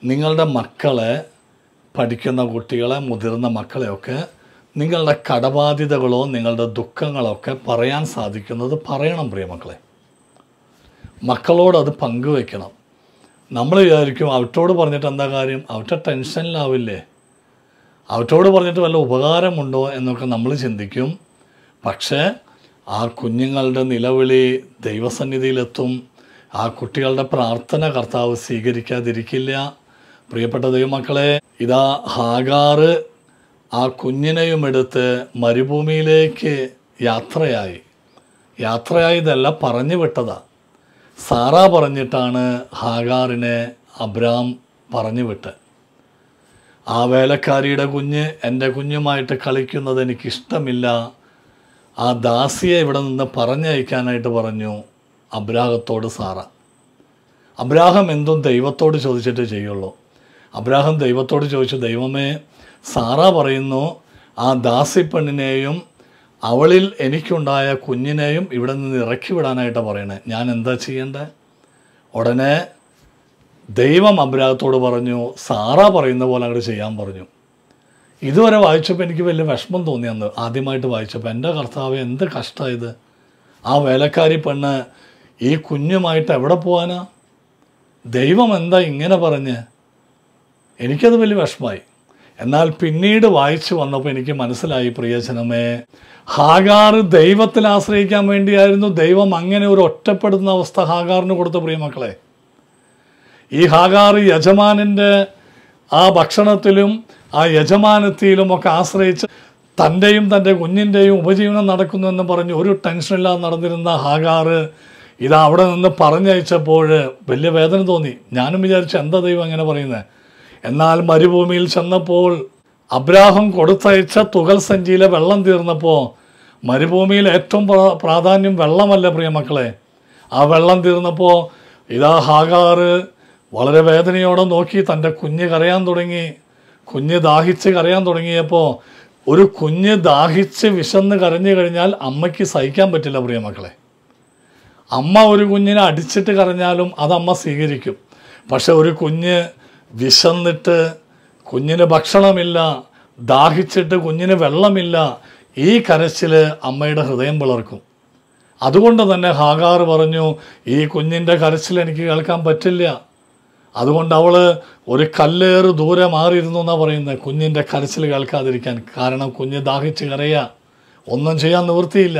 നിങ്ങളുടെ മക്കളെ പഠിക്കുന്ന കുട്ടികളെ മുതിർന്ന മക്കളെയൊക്കെ നിങ്ങളുടെ കടബാധ്യതകളോ നിങ്ങളുടെ ദുഃഖങ്ങളോ ഒക്കെ പറയാൻ സാധിക്കുന്നത് പറയണം പ്രിയമക്കളെ മക്കളോട് അത് പങ്കുവെക്കണം നമ്മൾ വിചാരിക്കും അവറ്റോട് പറഞ്ഞിട്ട് എന്താ കാര്യം അവറ്റ ടെൻഷനിലാവില്ലേ അവറ്റോട് പറഞ്ഞിട്ട് വല്ല ഉപകാരമുണ്ടോ എന്നൊക്കെ നമ്മൾ ചിന്തിക്കും പക്ഷേ ആ കുഞ്ഞുങ്ങളുടെ നിലവിളി ദൈവസന്നിധിയിലെത്തും ആ കുട്ടികളുടെ പ്രാർത്ഥന കർത്താവ് സ്വീകരിക്കാതിരിക്കില്ല പ്രിയപ്പെട്ട ദൈവമക്കളെ ഇതാ ഹാഗാറ് ആ കുഞ്ഞിനെയും എടുത്ത് മരുഭൂമിയിലേക്ക് യാത്രയായി യാത്രയായതല്ല പറഞ്ഞു വിട്ടതാ സാറ പറഞ്ഞിട്ടാണ് ഹാഗാറിനെ അബ്രാം പറഞ്ഞു വിട്ട് ആ വേലക്കാരിയുടെ കുഞ്ഞ് എൻ്റെ കുഞ്ഞുമായിട്ട് കളിക്കുന്നത് എനിക്കിഷ്ടമില്ല ആ ദാസിയെ ഇവിടെ നിന്ന് പറഞ്ഞയക്കാനായിട്ട് പറഞ്ഞു അബ്രാഹത്തോട് സാറ അബ്രാഹം എന്തും ദൈവത്തോട് ചോദിച്ചിട്ട് ചെയ്യുള്ളൂ അബ്രാഹം ദൈവത്തോട് ചോദിച്ചു ദൈവമേ സാറ പറയുന്നു ആ ദാസിപ്പെണ്ണിനെയും അവളിൽ എനിക്കുണ്ടായ കുഞ്ഞിനെയും ഇവിടെ നിന്ന് ഇറക്കി വിടാനായിട്ടാണ് പറയണേ ഞാൻ എന്താ ചെയ്യേണ്ടത് ഉടനെ ദൈവം അബ്രാഹത്തോട് പറഞ്ഞു സാറ പറയുന്ന പോലെ അങ്ങോട്ട് ചെയ്യാൻ പറഞ്ഞു ഇതുവരെ വായിച്ചപ്പോൾ എനിക്ക് വലിയ വിഷമം തോന്നി അന്ന് ആദ്യമായിട്ട് വായിച്ചപ്പോൾ എൻ്റെ കർത്താവ് എന്ത് കഷ്ടമായത് ആ വേലക്കാരി പെണ്ണ് ഈ കുഞ്ഞുമായിട്ട് എവിടെ പോകാനാ ദൈവം എന്താ ഇങ്ങനെ പറഞ്ഞ് എനിക്കത് വലിയ വിഷമമായി എന്നാൽ പിന്നീട് വായിച്ചു വന്നപ്പോൾ എനിക്ക് മനസ്സിലായി പ്രിയജനമേ ഹാഗാർ ദൈവത്തിൽ ആശ്രയിക്കാൻ വേണ്ടിയായിരുന്നു ദൈവം അങ്ങനെ ഒരു ഒറ്റപ്പെടുന്ന അവസ്ഥ ഹാഗാറിന് കൊടുത്ത പ്രിയമക്കളെ ഈ ഹാഗാർ യജമാനൻ്റെ ആ ഭക്ഷണത്തിലും ആ യജമാനത്തിലും ഒക്കെ ആശ്രയിച്ച് തൻ്റെയും തൻ്റെ കുഞ്ഞിൻ്റെയും ഉപജീവനം നടക്കുന്നു എന്ന് പറഞ്ഞ് ഒരു ടെൻഷനില്ലാതെ നടന്നിരുന്ന ഹാഗാർ ഇത് അവിടെ നിന്ന് പറഞ്ഞയച്ചപ്പോൾ വലിയ വേദന തോന്നി ഞാനും വിചാരിച്ചു എന്താ ദൈവം അങ്ങനെ പറയുന്നത് എന്നാൽ മരുഭൂമിയിൽ ചെന്നപ്പോൾ അബ്രാഹം കൊടുത്തയച്ച തുകൽ സഞ്ചിയിലെ വെള്ളം തീർന്നപ്പോൾ മരുഭൂമിയിൽ ഏറ്റവും പ്രാ- പ്രാധാന്യം വെള്ളമല്ല പ്രിയമക്കളെ ആ വെള്ളം തീർന്നപ്പോൾ ഇതാ ഹാഗാറ് വളരെ വേദനയോടെ നോക്കി തൻ്റെ കുഞ്ഞ് കരയാൻ തുടങ്ങി കുഞ്ഞ് ദാഹിച്ച് കരയാൻ തുടങ്ങിയപ്പോൾ ഒരു കുഞ്ഞ് ദാഹിച്ച് വിശന്ന് കരഞ്ഞു കഴിഞ്ഞാൽ അമ്മയ്ക്ക് സഹിക്കാൻ പറ്റില്ല പ്രിയമക്കളെ അമ്മ ഒരു കുഞ്ഞിനെ അടിച്ചിട്ട് കരഞ്ഞാലും അത് അമ്മ സ്വീകരിക്കും പക്ഷെ ഒരു കുഞ്ഞ് വിശന്നിട്ട് കുഞ്ഞിന് ഭക്ഷണമില്ല ദാഹിച്ചിട്ട് കുഞ്ഞിന് വെള്ളമില്ല ഈ കരച്ചിൽ അമ്മയുടെ ഹൃദയം പിളർക്കും അതുകൊണ്ട് തന്നെ ഹാഗാർ പറഞ്ഞു ഈ കുഞ്ഞിൻ്റെ കരച്ചിൽ എനിക്ക് കേൾക്കാൻ പറ്റില്ല അതുകൊണ്ട് അവൾ ഒരു കല്ലേറ് ദൂരെ മാറിയിരുന്നു എന്നാണ് പറയുന്നത് കുഞ്ഞിൻ്റെ കരച്ചിൽ കേൾക്കാതിരിക്കാൻ കാരണം കുഞ്ഞ് ദാഹിച്ച് കരയുക ഒന്നും ചെയ്യാൻ നിവൃത്തിയില്ല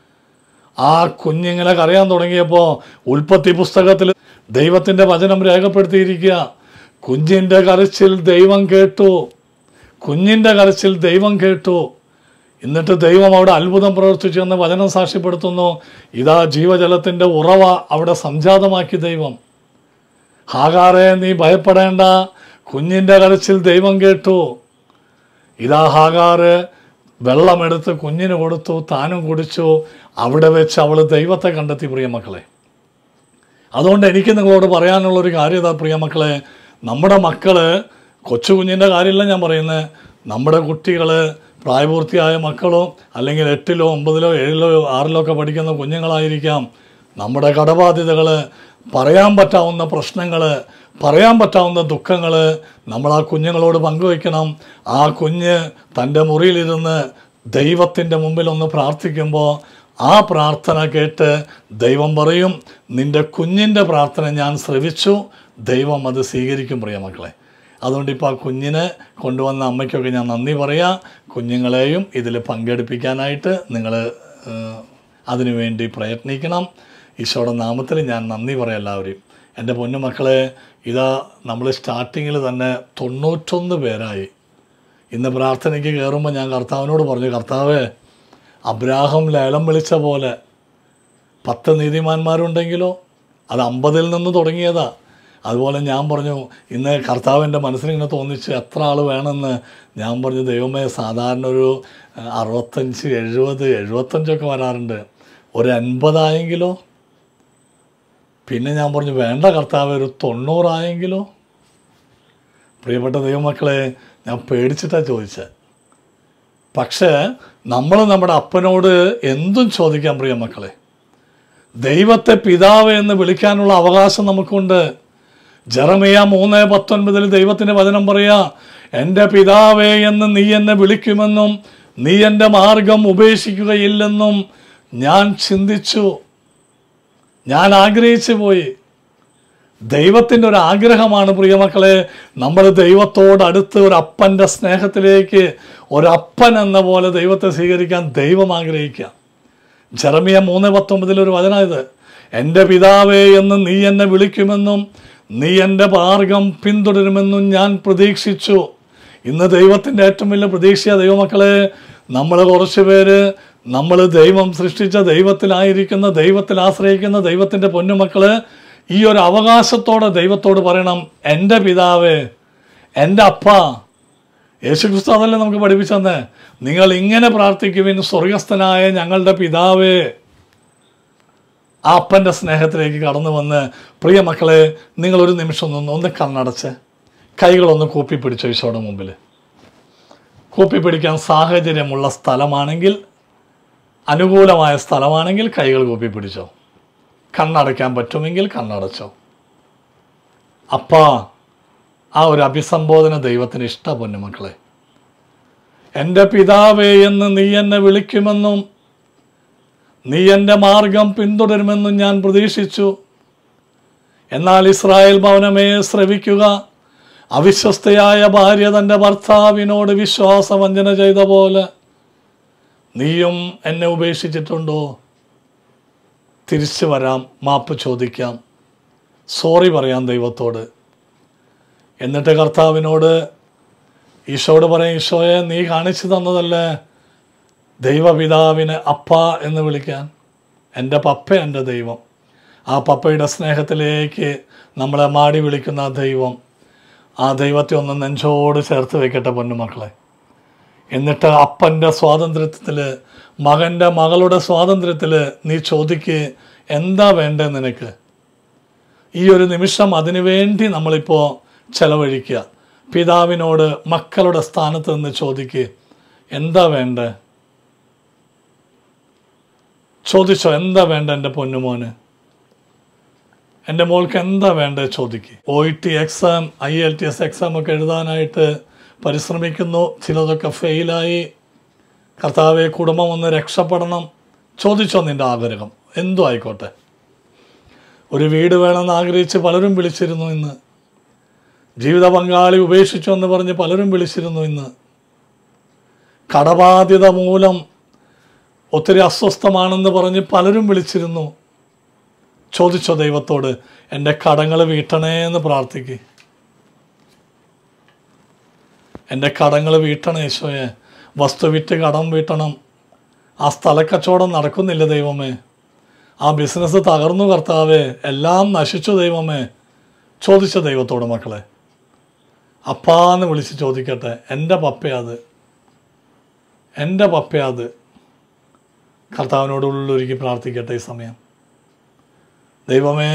ആ കുഞ്ഞിങ്ങനെ കരയാൻ തുടങ്ങിയപ്പോൾ ഉൽപ്പത്തി പുസ്തകത്തിൽ ദൈവത്തിൻ്റെ വചനം രേഖപ്പെടുത്തിയിരിക്കുക കുഞ്ഞിൻ്റെ കരച്ചിൽ ദൈവം കേട്ടു കുഞ്ഞിൻ്റെ കരച്ചിൽ ദൈവം കേട്ടു എന്നിട്ട് ദൈവം അവിടെ അത്ഭുതം പ്രവർത്തിച്ചു എന്ന് വചനം സാക്ഷ്യപ്പെടുത്തുന്നു ഇതാ ജീവജലത്തിൻ്റെ ഉറവ അവിടെ സംജാതമാക്കി ദൈവം ഹാഗാറെ നീ ഭയപ്പെടേണ്ട കുഞ്ഞിൻ്റെ കരച്ചിൽ ദൈവം കേട്ടു ഇതാ ഹാഗാറ് വെള്ളമെടുത്ത് കുഞ്ഞിന് കൊടുത്തു താനും കുടിച്ചു അവിടെ വെച്ച് അവൾ ദൈവത്തെ കണ്ടെത്തി പ്രിയമക്കളെ അതുകൊണ്ട് എനിക്ക് നിങ്ങളോട് പറയാനുള്ളൊരു കാര്യം ഇതാ പ്രിയമക്കളെ നമ്മുടെ മക്കള് കൊച്ചു കുഞ്ഞിൻ്റെ കാര്യമല്ല ഞാൻ പറയുന്നത് നമ്മുടെ കുട്ടികൾ പ്രായപൂർത്തിയായ മക്കളോ അല്ലെങ്കിൽ എട്ടിലോ ഒമ്പതിലോ ഏഴിലോ ആറിലോ ഒക്കെ പഠിക്കുന്ന കുഞ്ഞുങ്ങളായിരിക്കാം നമ്മുടെ കടബാധ്യതകൾ പറയാൻ പറ്റാവുന്ന പ്രശ്നങ്ങൾ പറയാൻ പറ്റാവുന്ന ദുഃഖങ്ങൾ നമ്മൾ ആ കുഞ്ഞുങ്ങളോട് പങ്കുവയ്ക്കണം ആ കുഞ്ഞ് തൻ്റെ മുറിയിലിരുന്ന് ദൈവത്തിൻ്റെ മുമ്പിൽ ഒന്ന് പ്രാർത്ഥിക്കുമ്പോൾ ആ പ്രാർത്ഥന കേട്ട് ദൈവം പറയും നിൻ്റെ കുഞ്ഞിൻ്റെ പ്രാർത്ഥന ഞാൻ ശ്രവിച്ചു ദൈവം അത് സ്വീകരിക്കും പ്രിയ മക്കളെ അതുകൊണ്ട് ഇപ്പോൾ ആ കുഞ്ഞിനെ കൊണ്ടുവന്ന അമ്മയ്ക്കൊക്കെ ഞാൻ നന്ദി പറയാം കുഞ്ഞുങ്ങളെയും ഇതിൽ പങ്കെടുപ്പിക്കാനായിട്ട് നിങ്ങൾ അതിനുവേണ്ടി പ്രയത്നിക്കണം ഈശോയുടെ നാമത്തിൽ ഞാൻ നന്ദി പറയാം എല്ലാവരെയും എൻ്റെ പൊന്നു മക്കളെ ഇതാ നമ്മൾ സ്റ്റാർട്ടിങ്ങിൽ തന്നെ തൊണ്ണൂറ്റൊന്ന് പേരായി ഇന്ന് പ്രാർത്ഥനയ്ക്ക് കയറുമ്പോൾ ഞാൻ കർത്താവിനോട് പറഞ്ഞു കർത്താവേ അബ്രാഹം ലേലം വിളിച്ച പോലെ പത്ത് നീതിമാന്മാരുണ്ടെങ്കിലോ അത് അമ്പതിൽ നിന്ന് തുടങ്ങിയതാ അതുപോലെ ഞാൻ പറഞ്ഞു ഇന്ന് കർത്താവിൻ്റെ മനസ്സിലിങ്ങനെ തോന്നിച്ച് എത്ര ആൾ വേണമെന്ന് ഞാൻ പറഞ്ഞു ദൈവമേ സാധാരണ ഒരു അഹ്, അറുപത്തഞ്ച് എഴുപത് എഴുപത്തഞ്ചൊക്കെ വരാറുണ്ട് ഒരു എൺപതായെങ്കിലോ പിന്നെ ഞാൻ പറഞ്ഞു വേണ്ട കർത്താവ് ഒരു തൊണ്ണൂറായെങ്കിലോ പ്രിയപ്പെട്ട ദൈവമക്കളെ ഞാൻ പേടിച്ചിട്ടാണ് ചോദിച്ചത് പക്ഷേ നമ്മൾ നമ്മുടെ അപ്പനോട് എന്തും ചോദിക്കാം പ്രിയ മക്കളെ ദൈവത്തെ പിതാവ് എന്ന് വിളിക്കാനുള്ള അവകാശം നമുക്കുണ്ട് ജറമിയ മൂന്ന് പത്തൊൻപതിൽ ദൈവത്തിൻ്റെ വചനം പറയാ എൻ്റെ പിതാവേ എന്ന് നീ എന്നെ വിളിക്കുമെന്നും നീ എൻ്റെ മാർഗം ഉപേക്ഷിക്കുകയില്ലെന്നും ഞാൻ ചിന്തിച്ചു ഞാൻ ആഗ്രഹിച്ചു പോയി ദൈവത്തിൻ്റെ ഒരു ആഗ്രഹമാണ് പ്രിയമക്കളെ നമ്മൾ ദൈവത്തോട് അടുത്ത് ഒരു അപ്പൻ്റെ സ്നേഹത്തിലേക്ക് ഒരപ്പൻ എന്ന പോലെ ദൈവത്തെ സ്വീകരിക്കാൻ ദൈവം ആഗ്രഹിക്കുക ജെറമിയ മൂന്ന് പത്തൊമ്പതിൽ ഒരു വചനം ഇത് എൻ്റെ പിതാവേ എന്ന് നീ എന്നെ വിളിക്കുമെന്നും നീ എൻ്റെ മാർഗം പിന്തുടരുമെന്നും ഞാൻ പ്രതീക്ഷിച്ചു ഇന്ന് ദൈവത്തിൻ്റെ ഏറ്റവും വലിയ പ്രതീക്ഷ ദൈവമക്കളെ നമ്മൾ കുറച്ച് പേര് നമ്മൾ ദൈവം സൃഷ്ടിച്ച ദൈവത്തിലായിരിക്കുന്ന ദൈവത്തിൽ ആശ്രയിക്കുന്ന ദൈവത്തിൻ്റെ പൊന്നുമക്കള് ഈ ഒരു അവകാശത്തോടെ ദൈവത്തോട് പറയണം എൻ്റെ പിതാവേ എൻ്റെ അപ്പ യേശുക്രിസ്തു അതല്ലേ നമുക്ക് പഠിപ്പിച്ചു തന്നെ നിങ്ങൾ ഇങ്ങനെ പ്രാർത്ഥിക്കുവിൻ സ്വർഗസ്ഥനായ ഞങ്ങളുടെ പിതാവേ ആ അപ്പൻ്റെ സ്നേഹത്തിലേക്ക് കടന്നു വന്ന് പ്രിയ മക്കളെ നിങ്ങളൊരു നിമിഷം നിന്ന് ഒന്ന് കണ്ണടച്ച് കൈകളൊന്ന് കൂപ്പി പിടിച്ചു ഈശോയുടെ മുമ്പിൽ കൂപ്പി പിടിക്കാൻ സാഹചര്യമുള്ള സ്ഥലമാണെങ്കിൽ അനുകൂലമായ സ്ഥലമാണെങ്കിൽ കൈകൾ കൂപ്പി പിടിച്ചോ കണ്ണടയ്ക്കാൻ പറ്റുമെങ്കിൽ കണ്ണടച്ചോ അപ്പാ ആ ഒരു അഭിസംബോധന ദൈവത്തിന് ഇഷ്ട പൊന്നുമക്കളെ എൻ്റെ പിതാവേ എന്ന് നീ എന്നെ വിളിക്കുമെന്നും നീ എൻ്റെ മാർഗം പിന്തുടരുമെന്നും ഞാൻ പ്രതീക്ഷിച്ചു എന്നാൽ ഇസ്രായേൽ ഭവനമേ ശ്രവിക്കുക അവിശ്വസ്തയായ ഭാര്യ തൻ്റെ ഭർത്താവിനോട് വിശ്വാസവഞ്ചന ചെയ്ത പോലെ നീയും എന്നെ ഉപേക്ഷിച്ചിട്ടുണ്ടോ തിരിച്ചു വരാം മാപ്പ് ചോദിക്കാം സോറി പറയാം ദൈവത്തോട് എന്നിട്ട് കർത്താവിനോട് ഈശോയോട് പറയും ഈശോയെ നീ കാണിച്ചു തന്നതല്ലേ ദൈവപിതാവിനെ അപ്പ എന്ന് വിളിക്കാൻ എൻ്റെ പപ്പ എൻ്റെ ദൈവം ആ പപ്പയുടെ സ്നേഹത്തിലേക്ക് നമ്മളെ മാടി വിളിക്കുന്ന ആ ദൈവം ആ ദൈവത്തെ ഒന്ന് നെഞ്ചോട് ചേർത്ത് വെക്കട്ടെ പൊന്നുമക്കളെ എന്നിട്ട് അപ്പൻ്റെ സ്വാതന്ത്ര്യത്തിൽ മകൻ്റെ മകളുടെ സ്വാതന്ത്ര്യത്തിൽ നീ ചോദിക്ക് എന്താ വേണ്ടേ നിനക്ക് ഈ ഒരു നിമിഷം അതിനു വേണ്ടി നമ്മളിപ്പോൾ ചെലവഴിക്കുക പിതാവിനോട് മക്കളുടെ സ്ഥാനത്ത് നിന്ന് ചോദിക്ക് എന്താ വേണ്ടേ ചോദിച്ചോ എന്താ വേണ്ട എൻ്റെ പൊന്നുമോന് എൻ്റെ മോൾക്ക് എന്താ വേണ്ടത് ചോദിക്ക് O E T exam I L T S exam ഒക്കെ എഴുതാനായിട്ട് പരിശ്രമിക്കുന്നു ചിലതൊക്കെ ഫെയിലായി കർത്താവെ കുടുംബം ഒന്ന് രക്ഷപ്പെടണം ചോദിച്ചോ നിൻ്റെ ആഗ്രഹം എന്തോ ആയിക്കോട്ടെ ഒരു വീട് വേണമെന്ന് ആഗ്രഹിച്ച് പലരും വിളിച്ചിരുന്നു ഇന്ന് ജീവിത പങ്കാളി ഉപേക്ഷിച്ചു എന്ന് പറഞ്ഞ് പലരും വിളിച്ചിരുന്നു ഇന്ന് കടബാധ്യത മൂലം ഒത്തിരി അസ്വസ്ഥമാണെന്ന് പറഞ്ഞ് പലരും വിളിച്ചിരുന്നു ചോദിച്ചോ ദൈവത്തോട് എൻ്റെ കടങ്ങൾ വീട്ടണേ എന്ന് പ്രാർത്ഥിക്ക് എൻ്റെ കടങ്ങൾ വീട്ടണേ യേശോയെ വസ്തു വിറ്റ് കടം വീട്ടണം ആ സ്ഥലക്കച്ചവടം നടക്കുന്നില്ല ദൈവമേ ആ ബിസിനസ് തകർന്നു കർത്താവേ എല്ലാം നശിച്ചു ദൈവമേ ചോദിച്ച ദൈവത്തോട് മക്കളെ അപ്പാന്ന് വിളിച്ച് ചോദിക്കട്ടെ എൻ്റെ പപ്പയത് എൻ്റെ പപ്പയത് കർത്താവിനോട് ഉള്ളൊരുക്കി പ്രാർത്ഥിക്കട്ടെ ഈ സമയം ദൈവമേ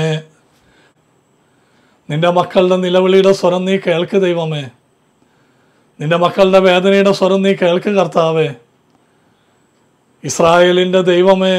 നിന്റെ മക്കളുടെ നിലവിളിയുടെ സ്വരം നീ കേൾക്ക് ദൈവമേ നിന്റെ മക്കളുടെ വേദനയുടെ സ്വരം നീ കേൾക്ക് കർത്താവേ ഇസ്രായേലിൻ്റെ ദൈവമേ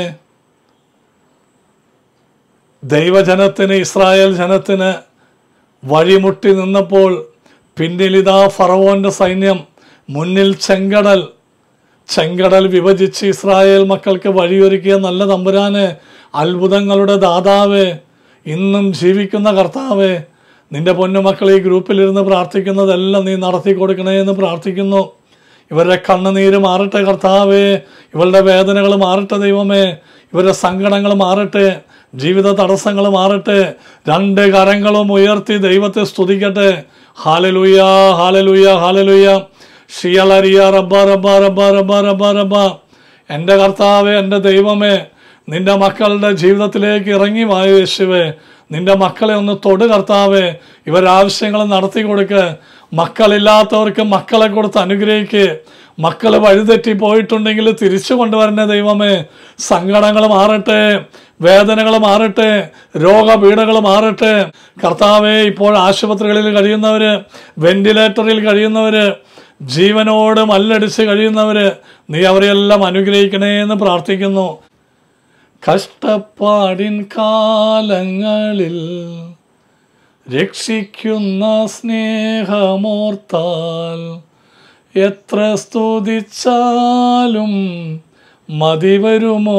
ദൈവജനത്തിന് ഇസ്രായേൽ ജനത്തിന് വഴിമുട്ടി നിന്നപ്പോൾ പിന്നിലിതാ ഫറവോന്റെ സൈന്യം മുന്നിൽ ചെങ്കടൽ ചെങ്കടൽ വിഭജിച്ച് ഇസ്രായേൽ മക്കൾക്ക് വഴിയൊരുക്കിയ നല്ല തമ്പുരാന് അത്ഭുതങ്ങളുടെ ദാതാവേ ഇന്നും ജീവിക്കുന്ന കർത്താവേ നിന്റെ പൊന്നുമക്കൾ ഈ ഗ്രൂപ്പിലിരുന്ന് പ്രാർത്ഥിക്കുന്നതെല്ലാം നീ നടത്തി കൊടുക്കണേ എന്ന് പ്രാർത്ഥിക്കുന്നു ഇവരുടെ കണ്ണുനീര് മാറട്ടെ കർത്താവേ ഇവരുടെ വേദനകൾ മാറട്ടെ ദൈവമേ ഇവരുടെ സങ്കടങ്ങൾ മാറട്ടെ ജീവിത തടസ്സങ്ങൾ മാറട്ടെ രണ്ട് കരങ്ങളും ഉയർത്തി ദൈവത്തെ സ്തുതിക്കട്ടെ ഹാലലുയ ഹാലലുയ ഹാലലുയ ഷിയലരിയ റബ്ബ റബ്ബ റബ്ബ റബ്ബ റബ്ബ റബ്ബ എൻ്റെ കർത്താവേ എൻ്റെ ദൈവമേ നിന്റെ മക്കളുടെ ജീവിതത്തിലേക്ക് ഇറങ്ങി വായു യേശുവേ നിന്റെ മക്കളെ ഒന്ന് തൊട് കർത്താവേ ഇവരാവശ്യങ്ങൾ നടത്തി കൊടുക്ക് മക്കളില്ലാത്തവർക്ക് മക്കളെ കൊടുത്ത് അനുഗ്രഹിക്ക് മക്കൾ വഴിതെറ്റി പോയിട്ടുണ്ടെങ്കിൽ തിരിച്ചു കൊണ്ടുവരണേ ദൈവമേ സങ്കടങ്ങൾ മാറട്ടെ വേദനകൾ മാറട്ടെ രോഗപീഠകൾ മാറട്ടെ കർത്താവെ ഇപ്പോൾ ആശുപത്രികളിൽ കഴിയുന്നവര് വെന്റിലേറ്ററിൽ കഴിയുന്നവര് ജീവനോട് മല്ലടിച്ച് കഴിയുന്നവര് നീ അവരെയെല്ലാം അനുഗ്രഹിക്കണേ എന്ന് പ്രാർത്ഥിക്കുന്നു കഷ്ടപ്പാടിൻ കാലങ്ങളിൽ രക്ഷിക്കുന്ന സ്നേഹമോർത്താൽ എത്ര സ്തുതിച്ചാലും മതി വരുമോ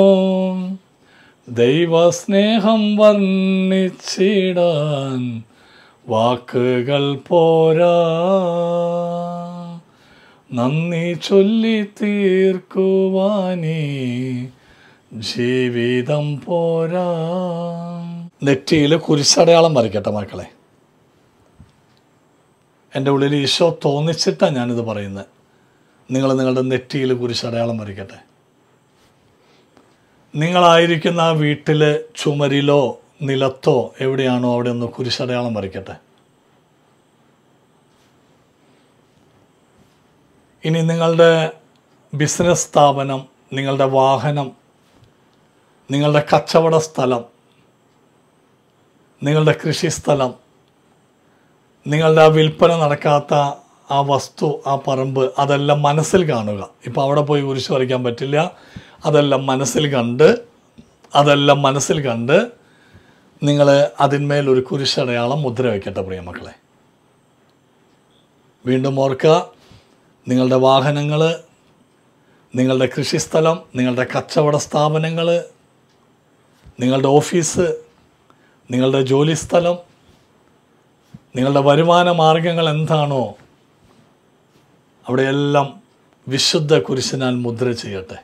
ദൈവസ്നേഹം വർണ്ണിച്ചിടാൻ വാക്കുകൾ പോരാ നന്ദി ചൊല്ലി തീർക്കുവാനീ ജീവിതം പോരാ നെറ്റിയിൽ കുരിശടയാളം വരയ്ക്കട്ടെ മക്കളെ എൻ്റെ ഉള്ളിൽ ഈശോ തോന്നിച്ചിട്ടാണ് ഞാനിത് പറയുന്നത് നിങ്ങൾ നിങ്ങളുടെ നെറ്റിയിൽ കുരിശടയാളം വരയ്ക്കട്ടെ നിങ്ങളായിരിക്കുന്ന ആ വീട്ടിൽ ചുമരിലോ നിലത്തോ എവിടെയാണോ അവിടെ ഒന്ന് കുരിശടയാളം വരയ്ക്കട്ടെ ഇനി നിങ്ങളുടെ ബിസിനസ് സ്ഥാപനം നിങ്ങളുടെ വാഹനം നിങ്ങളുടെ കച്ചവട സ്ഥലം നിങ്ങളുടെ കൃഷിസ്ഥലം നിങ്ങളുടെ ആ വിൽപ്പന നടക്കാത്ത ആ വസ്തു ആ പറമ്പ് അതെല്ലാം മനസ്സിൽ കാണുക ഇപ്പോൾ അവിടെ പോയി കുരിശ് വരയ്ക്കാൻ പറ്റില്ല അതെല്ലാം മനസ്സിൽ കണ്ട് അതെല്ലാം മനസ്സിൽ കണ്ട് നിങ്ങൾ അതിന്മേൽ ഒരു കുരിശടയാളം മുദ്ര വയ്ക്കട്ടെ പ്രിയമക്കളെ വീണ്ടും ഓർക്കുക നിങ്ങളുടെ വാഹനങ്ങൾ നിങ്ങളുടെ കൃഷിസ്ഥലം നിങ്ങളുടെ കച്ചവട സ്ഥാപനങ്ങൾ നിങ്ങളുടെ ഓഫീസ് നിങ്ങളുടെ ജോലിസ്ഥലം നിങ്ങളുടെ വരുമാന മാർഗങ്ങൾ എന്താണോ അവിടെയെല്ലാം വിശുദ്ധ കുരിശിനാൽ മുദ്ര ചെയ്യട്ടെ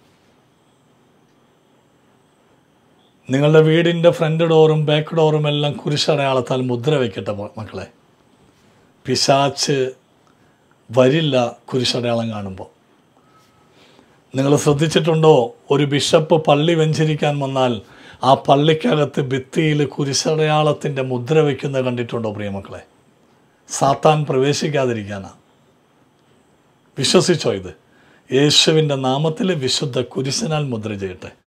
നിങ്ങളുടെ വീടിൻ്റെ ഫ്രണ്ട് ഡോറും ബാക്ക് ഡോറും എല്ലാം കുരിശടയാളത്താൽ മുദ്ര വയ്ക്കട്ടെ മ- മക്കളെ പിശാച്ച് വരില്ല കുരിശടയാളം കാണുമ്പോൾ നിങ്ങൾ ശ്രദ്ധിച്ചിട്ടുണ്ടോ ഒരു ബിഷപ്പ് പള്ളി വെഞ്ചരിക്കാൻ വന്നാൽ ആ പള്ളിക്കകത്ത് ഭിത്തിയിൽ കുരിശടയാളത്തിൻ്റെ മുദ്ര വയ്ക്കുന്നത് കണ്ടിട്ടുണ്ടോ പ്രിയമക്കളെ സാത്താൻ പ്രവേശിക്കാതിരിക്കാനാ വിശ്വസിച്ചോ ഇത് യേശുവിൻ്റെ നാമത്തിൽ വിശുദ്ധ കുരിശനാൽ മുദ്ര ചെയ്യട്ടെ